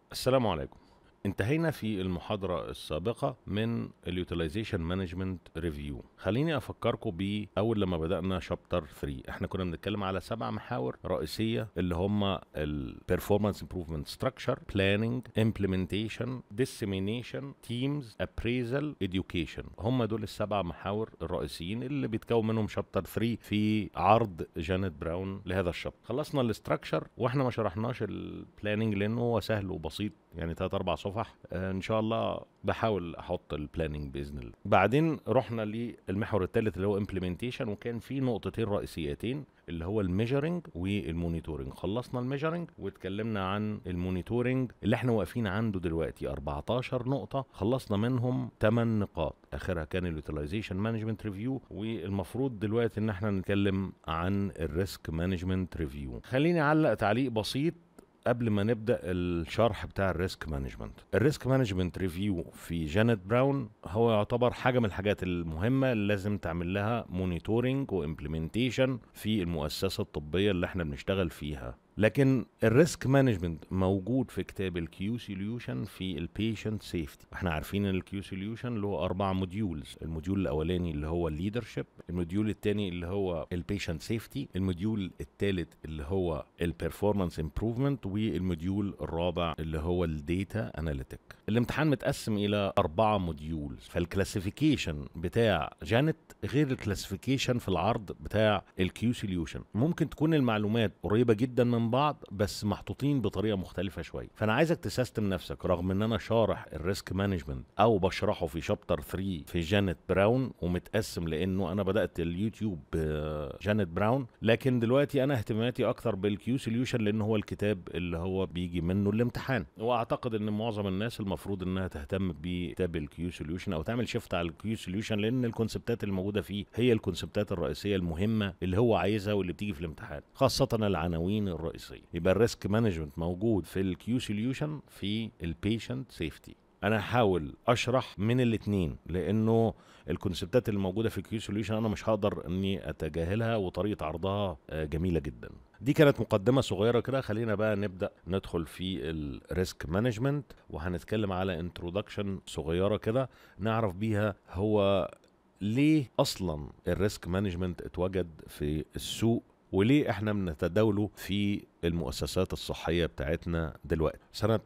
السلام عليكم انتهينا في المحاضرة السابقة من اليوتيلايزيشن مانجمنت ريفيو خليني افكركم بأول لما بدأنا شابتر 3 احنا كنا بنتكلم على سبع محاور رئيسية اللي هم البرفورمانس امبروفمنت ستراكشر بلاننج امبلمنتيشن ديسيمينيشن تيمز ابريزل education هم دول السبع محاور الرئيسيين اللي بيتكون منهم شابتر 3 في عرض جانيت براون لهذا الشابتر خلصنا الاستراكشر واحنا ما شرحناش البلاننج لانه هو سهل وبسيط يعني ثلاث اربع صفح آه، ان شاء الله بحاول احط البلاننج باذن الله بعدين رحنا للمحور الثالث اللي هو امبلمنتيشن وكان في نقطتين رئيسيتين اللي هو الميجرنج والمونيتورنج خلصنا الميجرنج واتكلمنا عن المونيتورنج اللي احنا واقفين عنده دلوقتي 14 نقطة خلصنا منهم 8 نقاط اخرها كان اليوتيلايزيشن مانجمنت ريفيو والمفروض دلوقتي ان احنا نتكلم عن الريسك مانجمنت ريفيو خليني اعلق تعليق بسيط قبل ما نبدا الشرح بتاع الريسك مانجمنت الريسك مانجمنت ريفيو في جانيت براون هو يعتبر حاجه من الحاجات المهمه اللي لازم تعمل لها مونيتورنج وامبلمنتيشن في المؤسسه الطبيه اللي احنا بنشتغل فيها لكن الريسك مانجمنت موجود في كتاب الكيو سوليوشن في البيشنت سيفتي احنا عارفين ان الكيو سوليوشن له اربع موديولز الموديول الاولاني اللي هو الليدرشيب الموديول الثاني اللي هو البيشنت سيفتي الموديول الثالث اللي هو البرفورمانس امبروفمنت والموديول الرابع اللي هو الديتا اناليتيك الامتحان متقسم الى اربعه موديولز فالكلاسيفيكيشن بتاع جانت غير الكلاسيفيكيشن في العرض بتاع الكيو سوليوشن ممكن تكون المعلومات قريبه جدا من بعض بس محطوطين بطريقه مختلفه شويه فانا عايزك تسيستم نفسك رغم ان انا شارح الريسك مانجمنت او بشرحه في شابتر 3 في جانيت براون ومتقسم لانه انا بدات اليوتيوب بجانيت براون لكن دلوقتي انا اهتماماتي اكتر بالكيو سوليوشن لان هو الكتاب اللي هو بيجي منه الامتحان واعتقد ان معظم الناس المفروض انها تهتم بكتاب الكيو سوليوشن او تعمل شيفت على الكيو سوليوشن لان الكونسبتات اللي موجوده فيه هي الكونسبتات الرئيسيه المهمه اللي هو عايزها واللي بتيجي في الامتحان خاصه العناوين الرئيسيه يبقى الريسك مانجمنت موجود في الكيو سوليوشن في البيشنت سيفتي انا هحاول اشرح من الاثنين لانه الكونسبتات اللي موجوده في الكيو سوليوشن انا مش هقدر اني اتجاهلها وطريقه عرضها آه، جميله جدا دي كانت مقدمة صغيرة كده خلينا بقى نبدأ ندخل في الريسك مانجمنت وهنتكلم على انترودكشن صغيرة كده نعرف بيها هو ليه أصلا الريسك مانجمنت اتوجد في السوق وليه احنا بنتداوله في المؤسسات الصحية بتاعتنا دلوقتي سنة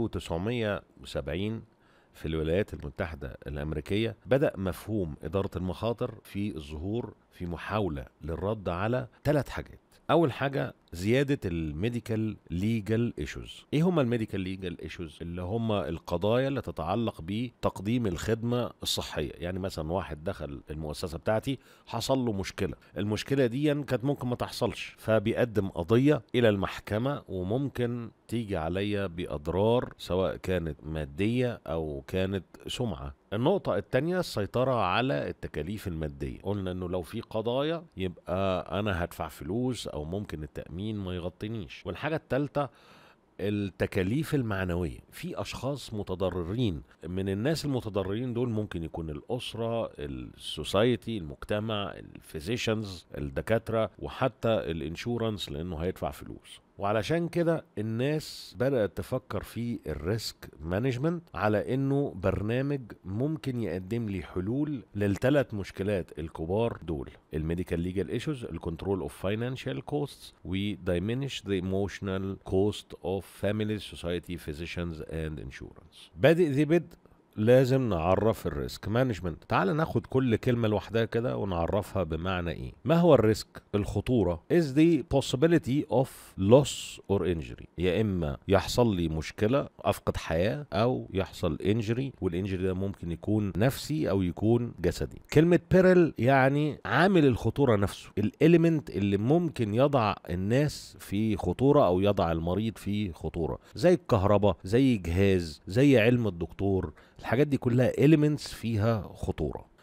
1970 في الولايات المتحدة الأمريكية بدأ مفهوم إدارة المخاطر في الظهور في محاولة للرد على ثلاث حاجات أول حاجة زيادة الميديكال ليجال ايشوز ايه هما الميديكال ليجال ايشوز اللي هما القضايا اللي تتعلق بتقديم الخدمة الصحية يعني مثلا واحد دخل المؤسسة بتاعتي حصل له مشكلة المشكلة دي كانت ممكن ما تحصلش فبيقدم قضية الى المحكمة وممكن تيجي عليا بأضرار سواء كانت مادية أو كانت سمعة النقطة التانية السيطرة على التكاليف المادية قلنا انه لو في قضايا يبقى انا هدفع فلوس او ممكن التأمين ما يغطينيش والحاجة التالتة التكاليف المعنوية في أشخاص متضررين من الناس المتضررين دول ممكن يكون الأسرة السوسايتي المجتمع الفيزيشنز الدكاترة وحتى الانشورنس لأنه هيدفع فلوس وعلشان كده الناس بدأت تفكر في الريسك مانجمنت على انه برنامج ممكن يقدم لي حلول للثلاث مشكلات الكبار دول الميديكال ليجال ايشوز الكنترول اوف فاينانشال كوستس ودايمينش ذا ايموشنال كوست اوف فاميلي سوسايتي فيزيشنز اند انشورنس بادئ ذي بدء لازم نعرف الريسك مانجمنت تعال ناخد كل كلمة لوحدها كده ونعرفها بمعنى ايه ما هو الريسك الخطورة is the possibility of loss or injury يا اما يحصل لي مشكلة افقد حياة او يحصل انجري والانجري ده ممكن يكون نفسي او يكون جسدي كلمة بيرل يعني عامل الخطورة نفسه الاليمنت اللي ممكن يضع الناس في خطورة او يضع المريض في خطورة زي الكهرباء زي جهاز زي علم الدكتور الحاجات دي كلها elements فيها خطورة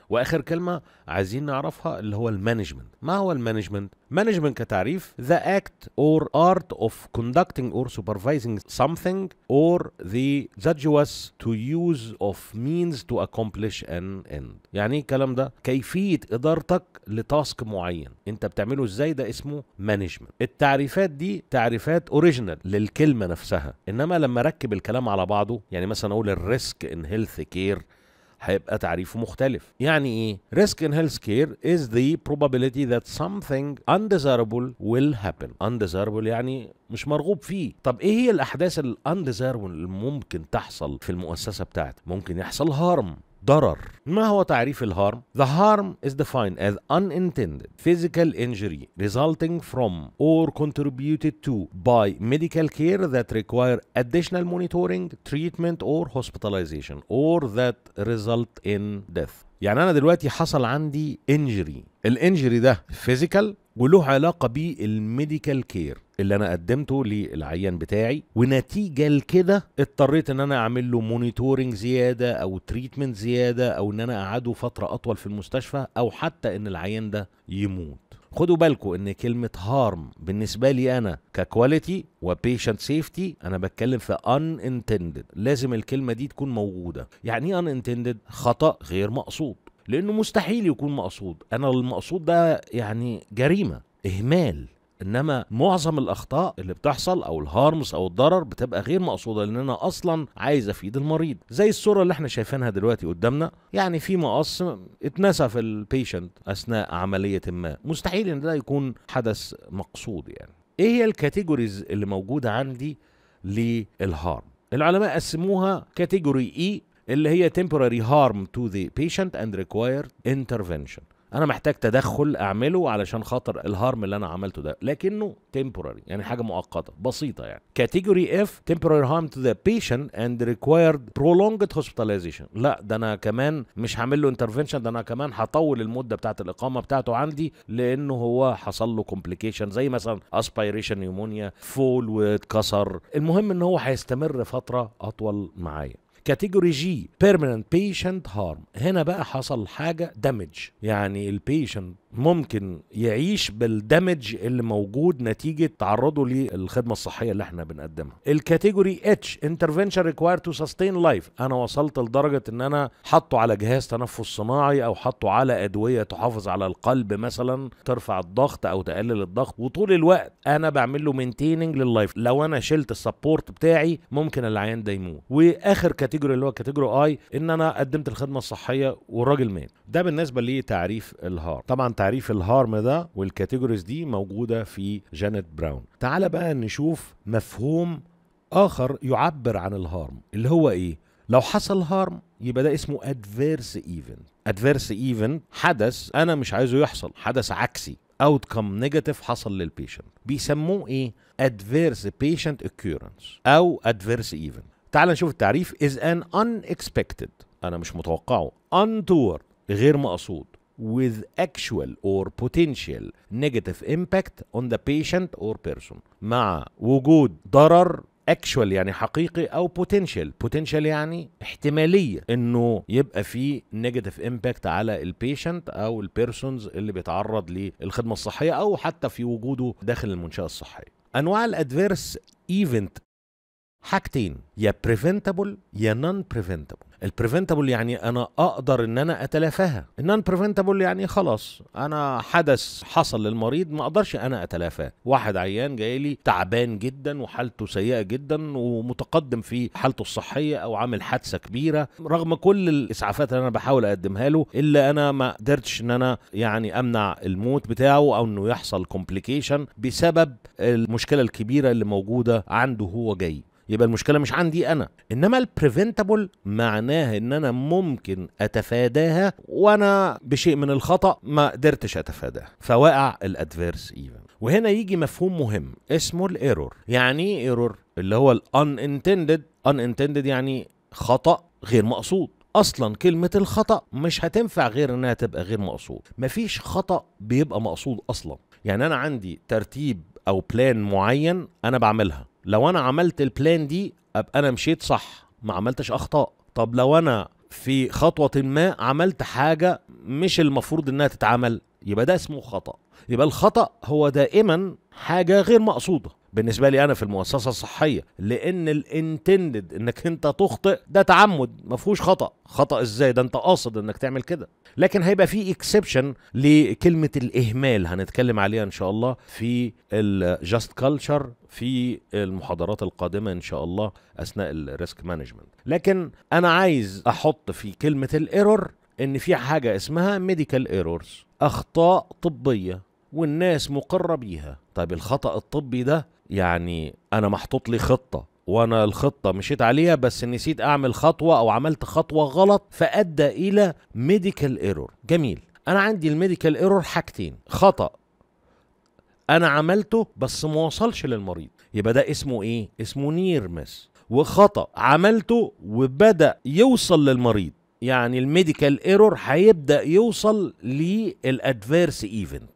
واخر كلمه عايزين نعرفها اللي هو المانجمنت ما هو المانجمنت مانجمنت كتعريف the act or art of conducting or supervising something or the judicious to use of means to accomplish an end يعني ايه الكلام ده كيفيه ادارتك لتاسك معين انت بتعمله ازاي ده اسمه مانجمنت التعريفات دي تعريفات اوريجينال للكلمه نفسها انما لما اركب الكلام على بعضه يعني مثلا اقول الريسك ان هيلث كير هيبقى تعريفه مختلف يعني ايه risk in health care is the probability that something undesirable will happen undesirable يعني مش مرغوب فيه طب ايه هي الاحداث ال undesirable اللي ممكن تحصل في المؤسسه بتاعتك ممكن يحصل هارم ضرر ما هو تعريف الهارم؟ The harm is defined as unintended physical injury resulting from or contributed to by medical care that require additional monitoring, treatment or hospitalization or that result in death. يعني انا دلوقتي حصل عندي انجري الانجري ده فيزيكال وله علاقه بالميديكال كير اللي انا قدمته للعيان بتاعي ونتيجه لكده اضطريت ان انا اعمل له مونيتورنج زياده او تريتمنت زياده او ان انا اقعده فتره اطول في المستشفى او حتى ان العيان ده يموت خدوا بالكم ان كلمة هارم بالنسبة لي انا ككواليتي وبيشنت سيفتي انا بتكلم في unintended لازم الكلمة دي تكون موجودة يعني ايه unintended خطأ غير مقصود لانه مستحيل يكون مقصود انا المقصود ده يعني جريمة اهمال انما معظم الاخطاء اللي بتحصل او الهارمز او الضرر بتبقى غير مقصوده لان انا اصلا عايز افيد المريض زي الصوره اللي احنا شايفينها دلوقتي قدامنا يعني في مقص اتنسى في البيشنت اثناء عمليه ما مستحيل ان ده يكون حدث مقصود يعني ايه هي الكاتيجوريز اللي موجوده عندي للهارم العلماء قسموها كاتيجوري اي اللي هي temporary harm to the patient and required intervention انا محتاج تدخل اعمله علشان خاطر الهارم اللي انا عملته ده لكنه temporary يعني حاجه مؤقته بسيطه يعني كاتيجوري اف temporary harm to the patient and required prolonged hospitalization لا ده انا كمان مش هعمل له intervention ده انا كمان هطول المده بتاعت الاقامه بتاعته عندي لانه هو حصل له complication زي مثلا aspiration pneumonia فول واتكسر المهم ان هو هيستمر فتره اطول معايا كاتيجوري جي بيرمننت بيشنت هارم هنا بقى حصل حاجه دامج يعني البيشنت ممكن يعيش بالدمج اللي موجود نتيجه تعرضه للخدمه الصحيه اللي احنا بنقدمها الكاتيجوري اتش انترفنشن ريكواير تو سستين لايف انا وصلت لدرجه ان انا حطه على جهاز تنفس صناعي او حطه على ادويه تحافظ على القلب مثلا ترفع الضغط او تقلل الضغط وطول الوقت انا بعمل له مينتيننج لللايف لو انا شلت السبورت بتاعي ممكن العيان ده يموت واخر كاتيجوري اللي هو كاتيجوري اي ان انا قدمت الخدمه الصحيه والراجل مات ده بالنسبه لتعريف الهارم طبعا تعريف الهارم ده والكاتيجوريز دي موجوده في جانيت براون تعال بقى نشوف مفهوم اخر يعبر عن الهارم اللي هو ايه لو حصل هارم يبقى ده اسمه ادفيرس ايفنت ادفيرس ايفنت حدث انا مش عايزه يحصل حدث عكسي اوتكم نيجاتيف حصل للبيشنت بيسموه ايه adverse patient occurrence او adverse event تعال نشوف التعريف is an unexpected انا مش متوقعه untoward غير مقصود with actual or potential negative impact on the patient or person مع وجود ضرر actual يعني حقيقي او potential potential يعني احتماليه انه يبقى في negative impact على البيشنت او البيرسونز اللي بيتعرض للخدمه الصحيه او حتى في وجوده داخل المنشاه الصحيه انواع الادفيرس ايفنت حاجتين يا بريفنتابل يا نون بريفنتابل البريفنتابل يعني انا اقدر ان انا اتلافاها النون بريفنتابل يعني خلاص انا حدث حصل للمريض ما اقدرش انا اتلافاه واحد عيان جاي لي تعبان جدا وحالته سيئه جدا ومتقدم في حالته الصحيه او عامل حادثه كبيره رغم كل الاسعافات اللي انا بحاول اقدمها له الا انا ما قدرتش ان انا يعني امنع الموت بتاعه او انه يحصل كومبليكيشن بسبب المشكله الكبيره اللي موجوده عنده هو جاي يبقى المشكله مش عندي انا انما البريفنتابل معناها ان انا ممكن اتفاداها وانا بشيء من الخطا ما قدرتش اتفاداها فوقع الادفيرس ايفن وهنا يجي مفهوم مهم اسمه الايرور يعني ايه ايرور اللي هو الانintended unintended يعني خطا غير مقصود اصلا كلمه الخطا مش هتنفع غير انها تبقى غير مقصود مفيش خطا بيبقى مقصود اصلا يعني انا عندي ترتيب او بلان معين انا بعملها لو انا عملت البلان دي ابقى انا مشيت صح ما عملتش اخطاء طب لو انا في خطوه ما عملت حاجه مش المفروض انها تتعمل يبقى ده اسمه خطا يبقى الخطا هو دائما حاجه غير مقصوده بالنسبه لي انا في المؤسسه الصحيه لان الانتندد انك انت تخطئ ده تعمد ما فيهوش خطا خطا ازاي ده انت قاصد انك تعمل كده لكن هيبقى في اكسبشن لكلمه الاهمال هنتكلم عليها ان شاء الله في الجاست كلتشر في المحاضرات القادمه ان شاء الله اثناء الريسك مانجمنت لكن انا عايز احط في كلمه الايرور ان في حاجه اسمها ميديكال ايرورز اخطاء طبيه والناس مقره بيها طيب الخطا الطبي ده يعني انا محطوط لي خطه وانا الخطه مشيت عليها بس نسيت اعمل خطوه او عملت خطوه غلط فادى الى ميديكال ايرور جميل انا عندي الميديكال ايرور حاجتين خطا انا عملته بس ما وصلش للمريض يبقى ده اسمه ايه اسمه نير مس وخطا عملته وبدا يوصل للمريض يعني الميديكال ايرور هيبدا يوصل للادفيرس ايفنت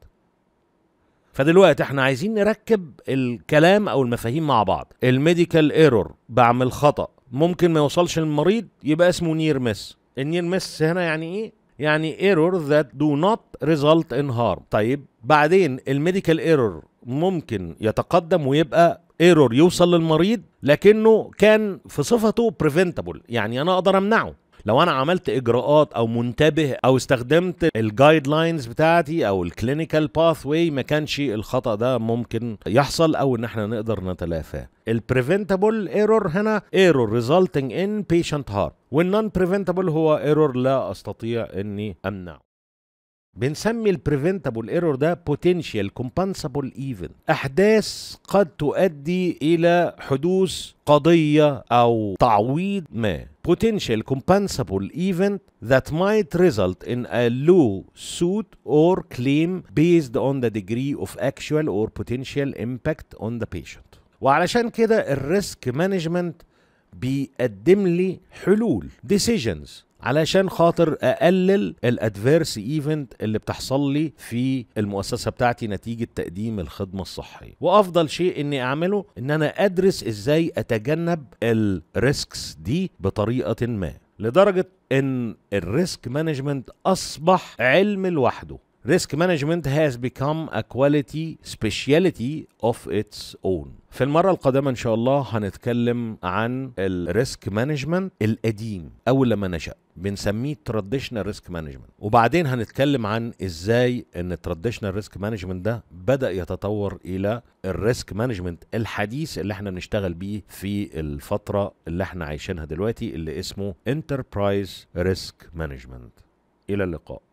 فدلوقتي احنا عايزين نركب الكلام او المفاهيم مع بعض الميديكال ايرور بعمل خطا ممكن ما يوصلش للمريض يبقى اسمه نير مس النير مس هنا يعني ايه يعني ايرور ذات دو نوت ريزلت ان هارم طيب بعدين الميديكال ايرور ممكن يتقدم ويبقى ايرور يوصل للمريض لكنه كان في صفته بريفنتابل يعني انا اقدر امنعه لو انا عملت اجراءات او منتبه او استخدمت الجايد لاينز بتاعتي او الكلينيكال باث واي ما كانش الخطا ده ممكن يحصل او ان احنا نقدر نتلافاه البريفنتابل ايرور هنا ايرور ريزلتنج ان بيشنت هارم والنون بريفنتابل هو ايرور لا استطيع اني امنعه بنسمي البريفنتابل ايرور ده بوتنشال كومبنسبل ايفنت احداث قد تؤدي الى حدوث قضيه او تعويض ما potential compensable event that might result in a law suit or claim based on the degree of actual or potential impact on the patient وعلشان كده الريسك مانجمنت بيقدم لي حلول decisions علشان خاطر اقلل الادفيرس ايفنت اللي بتحصل لي في المؤسسه بتاعتي نتيجه تقديم الخدمه الصحيه وافضل شيء اني اعمله ان انا ادرس ازاي اتجنب الريسكس دي بطريقه ما لدرجه ان الريسك مانجمنت اصبح علم لوحده risk management has become a quality speciality of its own في المرة القادمة إن شاء الله هنتكلم عن الريسك مانجمنت القديم أول لما نشأ بنسميه traditional risk management وبعدين هنتكلم عن إزاي إن traditional risk management ده بدأ يتطور إلى الريسك مانجمنت الحديث اللي احنا بنشتغل بيه في الفترة اللي احنا عايشينها دلوقتي اللي اسمه enterprise risk management إلى اللقاء